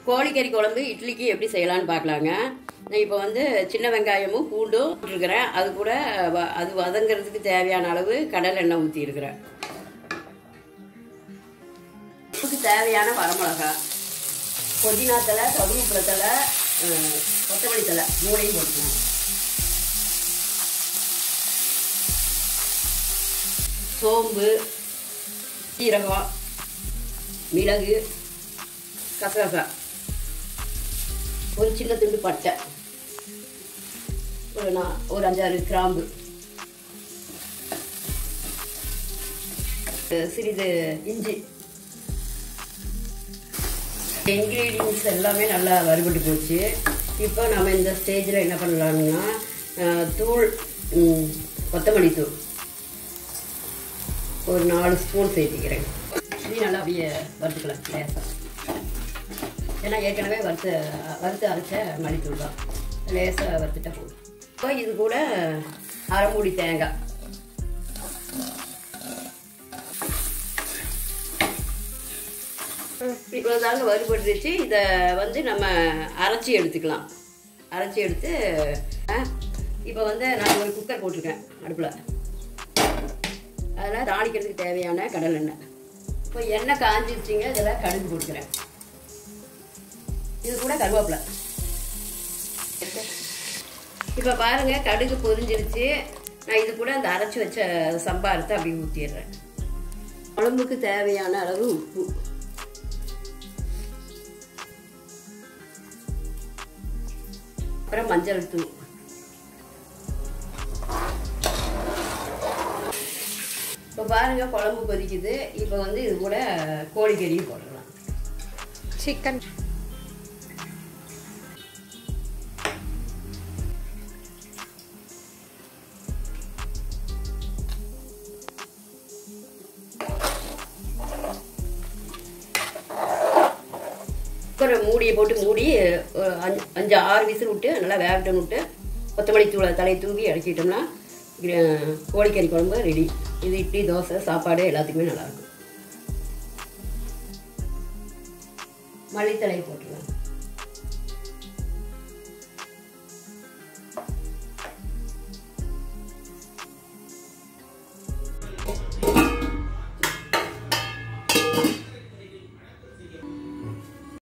கோழிக்கறி குழம்பு இட்லிக்கு எப்படி செய்யலாம்னு பார்க்கலாங்க நான் இப்போ வந்து சின்ன வெங்காயமும் பூண்டும் போட்டிருக்கிறேன் அது கூட வ- அது வதங்கிறதுக்கு தேவையான அளவு கடல் எண்ணெய் ஊற்றிருக்கிறேன் இதுக்கு தேவையான வரமிளகா புதினா தலை கருவேப்பிலை தலை அஹ், கொத்தமல்லி தலை மூணையும் போட்டுக்கணும் சோம்பு சீரகம் மிளகு கசகசா ஒரு சின்ன துண்டு பட்டை ஒரு நா ஒரு அஞ்சாறு கிராம்பு அஹ் சிறிது இஞ்சி இன்க்ரீடியன்ஸ் எல்லாமே நல்லா வறுபட்டு போச்சு இப்போ நம்ம இந்த ஸ்டேஜில் என்ன பண்ணலாம்னா அஹ், தூள் ம், கொத்தமல்லி தூள் ஒரு நாலு ஸ்பூன் சேர்த்திக்கிறேன் இது நல்லா அப்படியே வறுத்துக்கலாம் லேசாக ஏன்னா ஏற்கனவே வறுத்து வறுத்து அரைச்ச மல்லித்தூள் தான் லேசாக வறுத்துட்டா போதும் இப்போ இது கூட அரை மூடி தேங்காய் இவ்வளோதாங்க வறுபட்டுருச்சு இதை வந்து நம்ம அரைச்சி எடுத்துக்கலாம் அரைச்சி எடுத்து இப்போ வந்து நான் ஒரு குக்கர் போட்டிருக்கேன் அடுப்பில் அதில் தாளிக்கிறதுக்கு தேவையான கடல் எண்ணெய் இப்போ எண்ணெய் காஞ்சிருச்சிங்க இதில் கடுகு போட்டுக்கிறேன் இது கூட கருவேப்பிலை இப்போ பாருங்க கடுகு பொரிஞ்சிருச்சு நான் இது கூட அந்த அரைச்சி வச்ச சம்பாரத்தை அப்படி ஊற்றிடுறேன் குழம்புக்கு தேவையான அளவு உப்பு அப்புறம் மஞ்சள் தூள் இப்போ பாருங்க குழம்பு கொதிக்குது இப்போ வந்து இது கூட கோழிக்கறியும் போடலாம் சிக்கன் குக்கரை மூடியை போட்டு மூடி ஒரு அஞ்சு அஞ்சு ஆறு விசில் விட்டு நல்லா வேகட்டும் விட்டு கொத்தமல்லி தூளை தலையை தூவி இறக்கிட்டோம்னா கிர- கோழிக்கறி குழம்பு ரெடி இது இட்லி தோசை சாப்பாடு எல்லாத்துக்குமே நல்லாயிருக்கும் மல்லித்தலையை போட்டுருவேன்